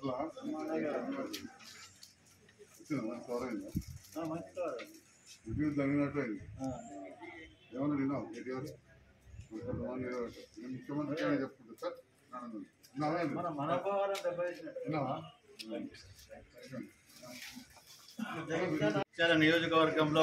అట్లా వచ్చిందా మంచి కవర్ అయిందా రివ్యూ జరిగినట్టు అయింది ఏమన్నా విన్నావు కేటీఆర్ కొంతమంది నిలబెట్టారు. నేను ముఖ్యమంత్రికి ఆయన చెప్పుకుంటా సార్ నాన్న విన్నావా ఏంది? మన మనోభావాలను దెబ్బతీసినట్టు. విన్నావా జగిత్యాల నియోజకవర్గంలో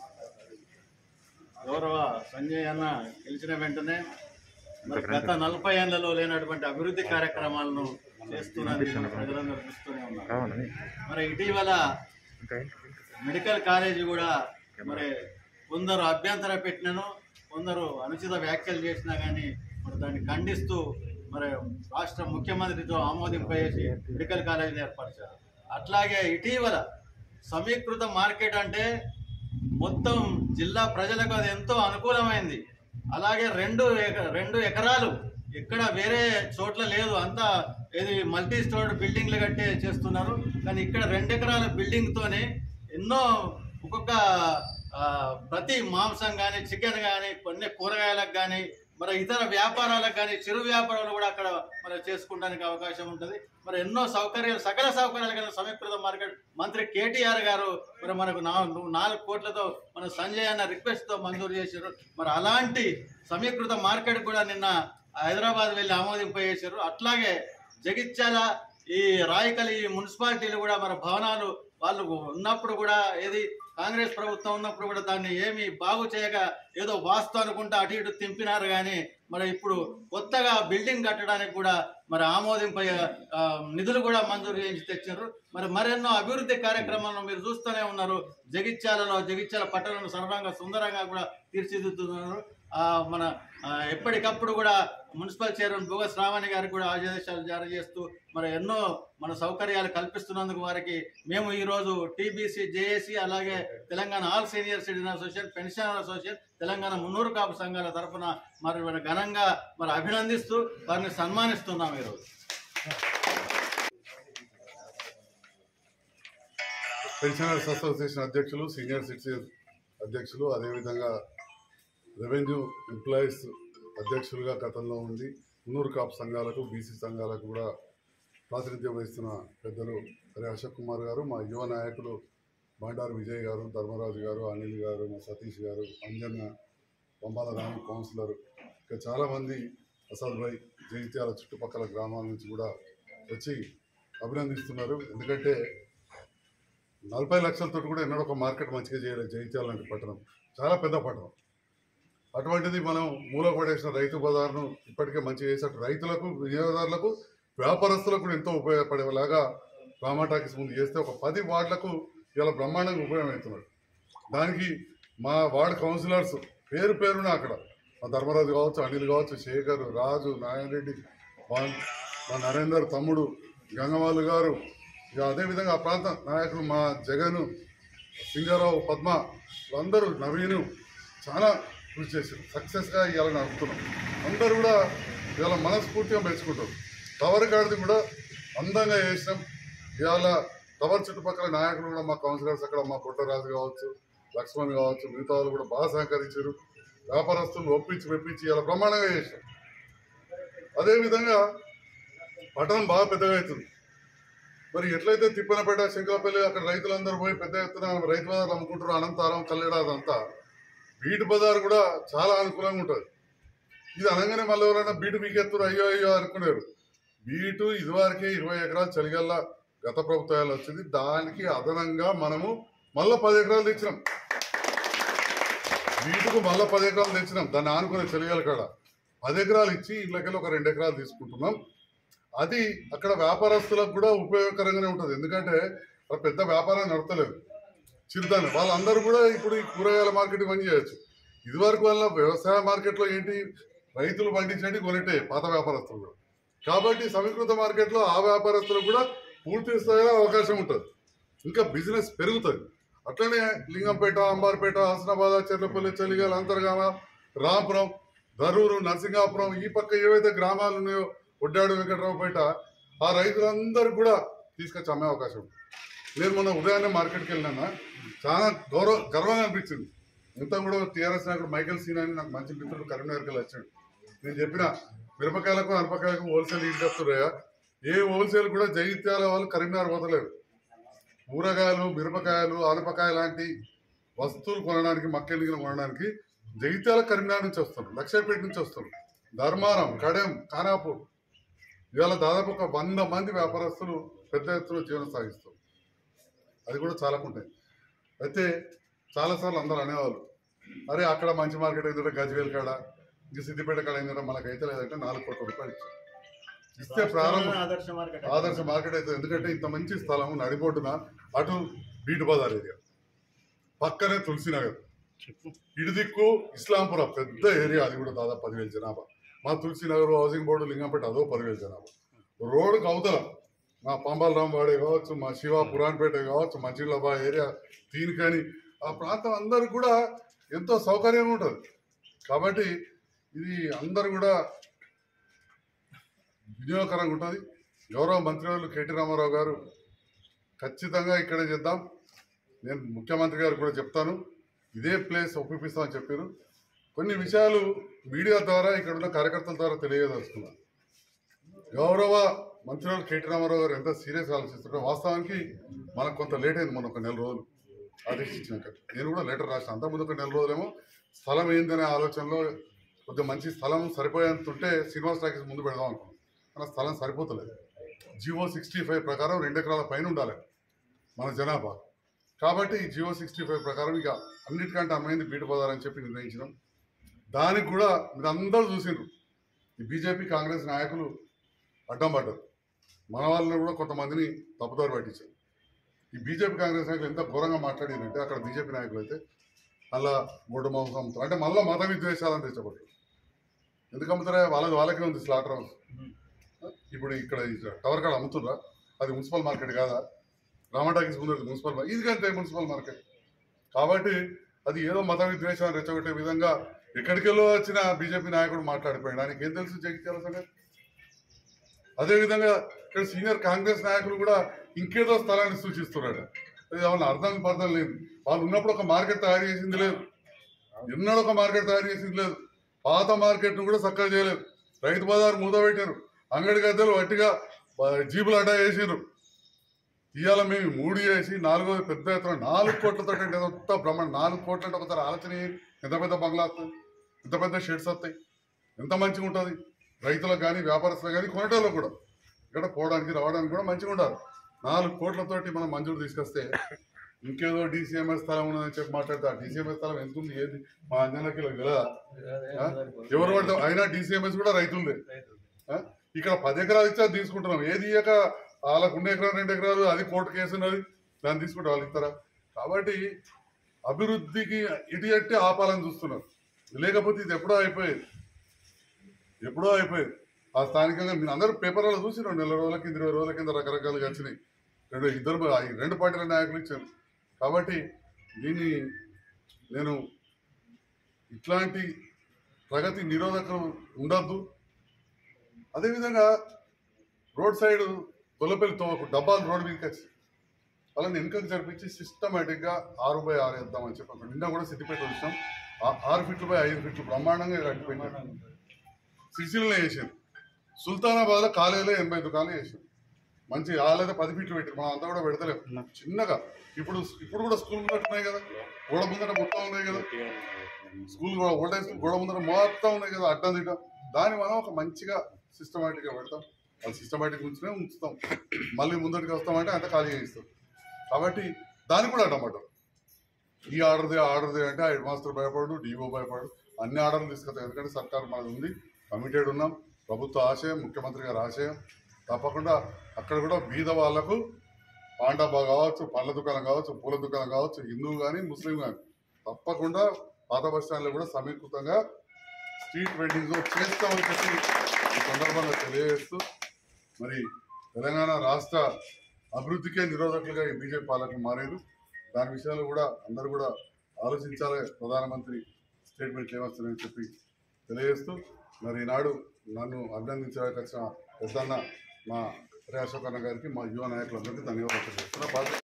గౌరవ సంజయ్ అన్న గెలిచిన వెంటనే మరి గత నలభై ఏళ్లలో లేనటువంటి అభివృద్ధి కార్యక్రమాలను చేస్తున్నది మన ప్రజలందరూ చూస్తూనే ఉన్నారు మరి ఇటీవల మెడికల్ కాలేజీ కూడా మరి కొందరు అభ్యంతర పెట్టినను కొందరు అనుచిత వ్యాఖ్యలు చేసినా కానీ మరి దాన్ని ఖండిస్తూ మరి రాష్ట్ర ముఖ్యమంత్రితో ఆమోదింపజేసి మెడికల్ కాలేజీని ఏర్పరిచారు అట్లాగే ఇటీవల సమీకృత మార్కెట్ అంటే మొత్తం జిల్లా ప్రజలకు అది ఎంతో అనుకూలమైంది అలాగే రెండు ఎక- రెండు ఎకరాలు ఎక్కడ వేరే చోట్ల లేదు అంతా ఇది మల్టీ స్టోర్డ్ బిల్డింగ్లు కట్టే చేస్తున్నారు కానీ ఇక్కడ రెండు ఎకరాల బిల్డింగ్తోనే ఎన్నో ఒక్కొక్క ఆ, ప్రతి మాంసం కానీ చికెన్ కానీ కొన్ని కూరగాయలకు కానీ మరి ఇతర వ్యాపారాలకు కానీ చిరు వ్యాపారాలు కూడా అక్కడ మరి చేసుకోవడానికి అవకాశం ఉంటుంది మరి ఎన్నో సౌకర్యాలు సకల సౌకర్యాలు కలిగిన సమీకృత మార్కెట్ మంత్రి కేటీఆర్ గారు మరి మనకు నా- నాలుగు కోట్లతో మన సంజయ్ అన్న రిక్వెస్ట్ తో మంజూరు చేశారు మరి అలాంటి సమీకృత మార్కెట్ కూడా నిన్న హైదరాబాద్ వెళ్ళి ఆమోదింపజేశారు అట్లాగే జగిత్యాల ఈ రాయకల్ ఈ మున్సిపాలిటీలు కూడా మన భవనాలు వాళ్ళు ఉన్నప్పుడు కూడా ఏది కాంగ్రెస్ ప్రభుత్వం ఉన్నప్పుడు కూడా దాన్ని ఏమి బాగు చేయక ఏదో వాస్తు అనుకుంటా అటు ఇటు తింపినారు కానీ మరి ఇప్పుడు కొత్తగా బిల్డింగ్ కట్టడానికి కూడా మరి ఆమోదింప ఆ, నిధులు కూడా మంజూరు చేసి తెచ్చారు మరి మరెన్నో అభివృద్ధి కార్యక్రమాలను మీరు చూస్తూనే ఉన్నారు జగిత్యాలలో జగిత్యాల పట్టణం సర్వంగా సుందరంగా కూడా తీర్చిదిద్దుతున్నారు ఆ, మన ఆ, ఎప్పటికప్పుడు కూడా మున్సిపల్ చైర్మన్ భోగ శ్రావణి గారికి కూడా ఆదేశాలు జారీ చేస్తూ మరి ఎన్నో మన సౌకర్యాలు కల్పిస్తున్నందుకు వారికి మేము ఈరోజు టీబీసీ జేఏసీ అలాగే Telangana all senior citizen association pensioner association Telangana Munnuru Kapu సంఘాల తరఫున మరి మరి ఘనంగా మరి అభినందిస్తూ వారిని సన్మానిస్తున్నాం ఈరోజు పెన్షనర్స్ అసోసియేషన్ అధ్యక్షులు సీనియర్ సిటిజన్ అధ్యక్షులు అదేవిధంగా రెవెన్యూ ఎంప్లాయీస్ అధ్యక్షులుగా గతంలో ఉండి మున్నూరు కాపు సంఘాలకు బీసీ సంఘాలకు కూడా ప్రాతినిధ్యం వహిస్తున్న పెద్దలు హరి అశోక్ కుమార్ గారు మా యువ నాయకులు బండారు విజయ్ గారు ధర్మరాజు గారు అనిల్ గారు మా సతీష్ గారు అంజన్న బొమ్మాల రాము కౌన్సిలర్ ఇంకా చాలామంది అసద్ భాయ్ జగిత్యాల చుట్టుపక్కల గ్రామాల నుంచి కూడా వచ్చి అభినందిస్తున్నారు ఎందుకంటే నలభై లక్షలతో కూడా ఎన్నడూ ఒక మార్కెట్ మంచిగా చేయలేదు జగిత్యాల లాంటి పట్టణం చాలా పెద్ద పట్టణం అటువంటిది మనం మూల పడేసిన రైతు బజార్ను ఇప్పటికే మంచిగా చేసేట్టు రైతులకు వినియోగదారులకు వ్యాపారస్తులకు కూడా ఎంతో ఉపయోగపడేలాగా రామాటాకీస్ ముందు చేస్తే ఒక పది వార్డులకు ఇలా బ్రహ్మాండంగా ఉపయోగమవుతున్నాడు దానికి మా వార్డు కౌన్సిలర్స్ పేరు పేరున అక్కడ మా ధర్మరాజు కావచ్చు అనిల్ కావచ్చు శేఖర్ రాజు నారాయణ రెడ్డి మా మా నరేందర్ తమ్ముడు గంగవాళ్ళు గారు ఇక అదేవిధంగా ఆ ప్రాంత నాయకులు మా జగను సింగారావు పద్మ అందరూ నవీను చాలా కృషి చేశారు సక్సెస్గా ఇవాళ నడుపుతున్నాం అందరూ కూడా ఇవాళ మనస్ఫూర్తిగా మెచ్చుకుంటారు టవర్ గాడిది కూడా అందంగా చేసినాం ఇవాళ టవర్ చుట్టుపక్కల నాయకులు కూడా మా కౌన్సిలర్స్ అక్కడ మా పుట్టరాజు కావచ్చు లక్ష్మణ్ కావచ్చు మిగతా వాళ్ళు కూడా బాగా సహకరించారు వ్యాపారస్తులు ఒప్పించి మెప్పించి ఇలా బ్రహ్మాండంగా చేశాం అదేవిధంగా పట్టణం బాగా పెద్దగా అవుతుంది మరి ఎట్లయితే తిప్పనపేట శంకరపల్లి అక్కడ రైతులందరూ పోయి పెద్ద ఎత్తున రైతు బజార్ అమ్ముకుంటారు అనంతారం కల్లెడ అదంతా బీటు బజార్ కూడా చాలా అనుకూలంగా ఉంటుంది ఇది అనగానే మళ్ళీ ఎవరైనా బీటు మీకెత్తురు అయ్యో అయ్యో అనుకునేరు బీటు ఇదివరకే ఇరవై ఎకరాలు చలిగల్లా గత ప్రభుత్వాలు వచ్చింది దానికి అదనంగా మనము మళ్ళీ పది ఎకరాలు తెచ్చినాం వీటికి మళ్ళీ పది ఎకరాలు తెచ్చినాం దాన్ని ఆనుకునే చలిగల కాడ పది ఎకరాలు ఇచ్చి ఇళ్ళకెళ్ళి ఒక రెండు ఎకరాలు తీసుకుంటున్నాం అది అక్కడ వ్యాపారస్తులకు కూడా ఉపయోగకరంగానే ఉంటుంది ఎందుకంటే అక్కడ పెద్ద వ్యాపారం నడతలేదు చిరుధాన్యం వాళ్ళందరూ కూడా ఇప్పుడు ఈ కూరగాయల మార్కెట్ ఇవన్నీ చేయొచ్చు ఇదివరకు వల్ల వ్యవసాయ మార్కెట్లో ఏంటి రైతులు పండించేటి కొనేటే పాత వ్యాపారస్తులు కూడా కాబట్టి సమీకృత మార్కెట్లో ఆ వ్యాపారస్తులకు కూడా పూర్తి స్థాయిలో అవకాశం ఉంటుంది ఇంకా బిజినెస్ పెరుగుతుంది అట్లనే లింగంపేట అంబార్పేట హసనాబాద్ చెర్లపల్లి చలిగాల అంతర్గామ రాంపురం ధరూరు నరసింగాపురం ఈ పక్క ఏవైతే గ్రామాలు ఉన్నాయో ఒడ్డాడు వెంకట్రావుపేట ఆ రైతులందరూ కూడా తీసుకొచ్చి అమ్మే అవకాశం ఉంది నేను మొన్న ఉదయాన్నే మార్కెట్కి వెళ్ళినా చాలా గౌరవ గర్వంగా అనిపించింది ఇంత కూడా టీఆర్ఎస్ నాయకుడు మైకేల్ సీన్ అని నాకు మంచి మిత్రుడు కరీంనగర్కి వెళ్ళి వచ్చాడు నేను చెప్పిన మిరపకాయలకు అనపకాయలకు హోల్సేల్ ఈడ్ చెప్తున్నాయా ఏ హోల్సేల్ కూడా జగిత్యాల వాళ్ళు కరీంనగర్ పోతలేరు కూరగాయలు మిరపకాయలు ఆనపకాయ లాంటి వస్తువులు కొనడానికి మక్కెలిగిన కొనడానికి జగిత్యాల కరీంనగర్ నుంచి వస్తారు లక్షపేట నుంచి వస్తారు ధర్మారం కడెం ఖానాపూర్ ఇవాళ దాదాపు ఒక వంద మంది వ్యాపారస్తులు పెద్ద ఎత్తున జీవనం సాగిస్తారు అది కూడా చాలా ఉంటాయి అయితే చాలాసార్లు అందరూ అనేవాళ్ళు అరే అక్కడ మంచి మార్కెట్ అయిందంటే గజ్వేల్ కాడ ఇంక సిద్దిపేట కాడ అయిందంటే మనకు అయితే లేదంటే నాలుగు కోట్ల రూపాయలు ఇచ్చారు ఇస్తే ప్రారంభం ఆదర్శ మార్కెట్ ఆదర్శ మార్కెట్ అయితే ఎందుకంటే ఇంత మంచి స్థలం నడిబొడ్డున అటు బీటు బజార్ ఏరియా పక్కనే తులసినగర్ ఇటు దిక్కు ఇస్లాంపురం పెద్ద ఏరియా అది కూడా దాదాపు పదివేల జనాభా మా తులసినగర్ హౌసింగ్ బోర్డు లింగంపేట అదో పదివేల జనాభా రోడ్డుకు అవతల మా పంబాలరాం వాడే కావచ్చు మా శివ పురాణపేట కావచ్చు మంచిళ్ళబా ఏరియా దీనికని ఆ ప్రాంతం అందరూ కూడా ఎంతో సౌకర్యంగా ఉంటుంది కాబట్టి ఇది అందరు కూడా వినియోగకరంగా ఉంటుంది గౌరవ మంత్రివర్యులు కేటీ రామారావు గారు ఖచ్చితంగా ఇక్కడే చేద్దాం నేను ముఖ్యమంత్రి గారు కూడా చెప్తాను ఇదే ప్లేస్ ఒప్పిస్తామని చెప్పారు కొన్ని విషయాలు మీడియా ద్వారా ఇక్కడ ఉన్న కార్యకర్తల ద్వారా తెలియదలుచుకున్నాను గౌరవ మంత్రివర్యులు కేటీ రామారావు గారు ఎంత సీరియస్ ఆలోచిస్తున్నారో వాస్తవానికి మనకు కొంత లేట్ అయింది మన ఒక నెల రోజులు ఆదేశించినాక నేను కూడా లెటర్ రాసిన అంతకుముందు ఒక నెల రోజులేమో స్థలం ఏందనే ఆలోచనలో కొద్దిగా మంచి స్థలం సరిపోయేంత ఉంటే శ్రీనివాస్ టాకీస్ ముందు పెడదాం అనుకున్నాం కానీ స్థలం సరిపోతలేదు జియో సిక్స్టీ ఫైవ్ ప్రకారం రెండు ఎకరాల పైన ఉండాలి మన జనాభా కాబట్టి జియో సిక్స్టీ ఫైవ్ ప్రకారం ఇక అన్నిటికంటే అమ్మైంది బీటు బజార్ అని చెప్పి నిర్ణయించినాం దానికి కూడా మీరు అందరూ చూసిండ్రు ఈ బీజేపీ కాంగ్రెస్ నాయకులు అడ్డం పడ్డారు మన వాళ్ళని కూడా కొంతమందిని తప్పుదారి పట్టించారు ఈ బీజేపీ కాంగ్రెస్ నాయకులు ఎంత ఘోరంగా మాట్లాడారంటే అక్కడ బీజేపీ నాయకులు అయితే అలా మూడు మాంసం అంటే మళ్ళీ మత విద్వేషాలను తెచ్చబడ్డారు ఎందుకు అమ్ముతారా వాళ్ళది వాళ్ళకే ఉంది స్లాటర్ హౌస్ ఇప్పుడు ఇక్కడ ఈ టవర్ కాడ అమ్ముతుండ్రా అది మున్సిపల్ మార్కెట్ కాదా రామటాకీస్ ముందు మున్సిపల్ ఇది కంటే మున్సిపల్ మార్కెట్ కాబట్టి అది ఏదో మత విద్వేషాన్ని రెచ్చగొట్టే విధంగా ఎక్కడికెళ్ళో వచ్చిన బీజేపీ నాయకుడు మాట్లాడిపోయాడు ఆయనకి ఏం తెలుసు జగిత్యాల సంగతి అదేవిధంగా ఇక్కడ సీనియర్ కాంగ్రెస్ నాయకులు కూడా ఇంకేదో స్థలాన్ని సూచిస్తున్నాడు అది ఏమన్నా అర్థం పర్థం లేదు వాళ్ళు ఉన్నప్పుడు ఒక మార్కెట్ తయారు చేసింది లేదు ఎన్నడూ ఒక మార్కెట్ తయారు చేసింది లేదు పాత మార్కెట్ను కూడా చక్కగా చేయలేదు రైతు బజార్ మూతపెట్టారు అంగడి గద్దెలు వట్టిగా బ- జీపులు అడ్డా వేసారు ఇవాళ మేము మూడు చేసి నాలుగోది పెద్ద ఎత్తున నాలుగు కోట్లతో అంటే ఎంత బ్రహ్మాండ నాలుగు కోట్ల అంటే ఒకసారి ఆలోచన చేయండి. ఎంత పెద్ద బంగ్లా వస్తుంది ఎంత పెద్ద షెడ్స్ వస్తాయి ఎంత మంచిగా ఉంటుంది రైతులకు కానీ వ్యాపారస్తులకు కానీ కొనటంలో కూడా ఇక్కడ పోవడానికి రావడానికి కూడా మంచిగా ఉండాలి నాలుగు కోట్లతోటి మనం మంజూరు తీసుకొస్తే ఇంకేదో డీసీఎంఎస్ స్థలం ఉన్నదని చెప్పి మాట్లాడితే ఆ డీసీఎంఎస్ స్థలం ఎంత ఉంది ఏది మా అంజనకి తెలియదా ఆ? ఎవరు పడితే అయినా డీసీఎంఎస్ కూడా రైతులదే ఆ? ఇక్కడ పది ఎకరాలు ఇచ్చా తీసుకుంటున్నాం ఏది ఇయ్యక వాళ్ళకు ఉండే ఎకరాలు రెండు ఎకరాలు అది కోర్టు కేసు ఉన్నది దాన్ని తీసుకుంటే వాళ్ళు ఇస్తారా కాబట్టి అభివృద్ధికి ఇటు ఎట్టి ఆపాలని చూస్తున్నారు లేకపోతే ఇది ఎప్పుడో అయిపోయేది ఎప్పుడో అయిపోయేది ఆ స్థానికంగా మీరు అందరూ పేపర్లలో చూసి రెండు నెల రోజుల కింద ఇరవై రోజుల కింద రకరకాలుగా వచ్చినాయి రెండు ఇద్దరు ఈ రెండు పార్టీల నాయకులు ఇచ్చారు కాబట్టి దీన్ని నేను ఇట్లాంటి ప్రగతి నిరోధకం ఉండద్దు అదేవిధంగా రోడ్ సైడ్ తొలపెల్లితో ఒక డబ్బాలు రోడ్ మీదకి వచ్చి వాళ్ళని వెనుకకు జరిపించి సిస్టమేటిక్గా ఆరు బై ఆరు వేద్దామని చెప్పి అక్కడ నిన్న కూడా సిద్దిపేట వచ్చాం ఆ- ఆరు ఫీట్లు బై ఐదు ఫీట్లు బ్రహ్మాండంగా కట్టిపోయినారు సిరిసిల్లో వేసారు సుల్తానాబాద్లో కాలేజీలో ఎనభై దుకాణాలు వేసారు మంచి వాళ్ళైతే పది ఫీట్లు పెట్టారు మనం అంతా కూడా పెడతలేము చిన్నగా ఇప్పుడు ఇప్పుడు కూడా స్కూల్ ఉన్నాయి కదా గోడ ముందర మొత్తం ఉన్నాయి కదా స్కూల్ కూడా ఓల్డ్ స్కూల్ గోడ ముందర మొత్తం ఉన్నాయి కదా అడ్డం తిట్టం దాన్ని మనం ఒక మంచిగా సిస్టమేటిక్గా పెడతాం వాళ్ళు సిస్టమేటిక్ ఉంచినే ఉంచుతాం మళ్ళీ ముందరికి వస్తామంటే అంత ఖాళీ చేయిస్తాం కాబట్టి దానికి కూడా అడ్డమాట ఈ ఆర్డర్ది ఆ ఆర్డర్ది అంటే ఆ హెడ్ మాస్టర్ భయపడు డిఓ భయపడు అన్ని ఆర్డర్లు తీసుకొస్తాం ఎందుకంటే సర్కార్ మనది ఉంది కమిటెడ్ ఉన్నాం ప్రభుత్వ ఆశయం ముఖ్యమంత్రి గారి ఆశయం తప్పకుండా అక్కడ కూడా బీద వాళ్లకు పాండాబా కావచ్చు పళ్ళ దుకాణం కావచ్చు పూల దుకాణం కావచ్చు హిందువు కానీ ముస్లిం కానీ తప్పకుండా పాత బస్ స్టాండ్లో కూడా సమీకృతంగా స్ట్రీట్ వెడ్డింగ్ చేస్తామని చెప్పి ఈ సందర్భంగా తెలియజేస్తూ మరి తెలంగాణ రాష్ట్ర అభివృద్ధికే నిరోధకులుగా ఈ బీజేపీ పాలకులు మారారు దాని విషయాలు కూడా అందరూ కూడా ఆలోచించాలి ప్రధానమంత్రి స్టేట్మెంట్లు ఏమొస్తున్నాయని చెప్పి తెలియజేస్తూ మరి ఈనాడు నన్ను అభినందించడానికి వచ్చిన పెద్దన్న మా హరి అశోక్ అన్న గారికి మా యువ నాయకులందరికీ ధన్యవాదాలు చెప్తున్నా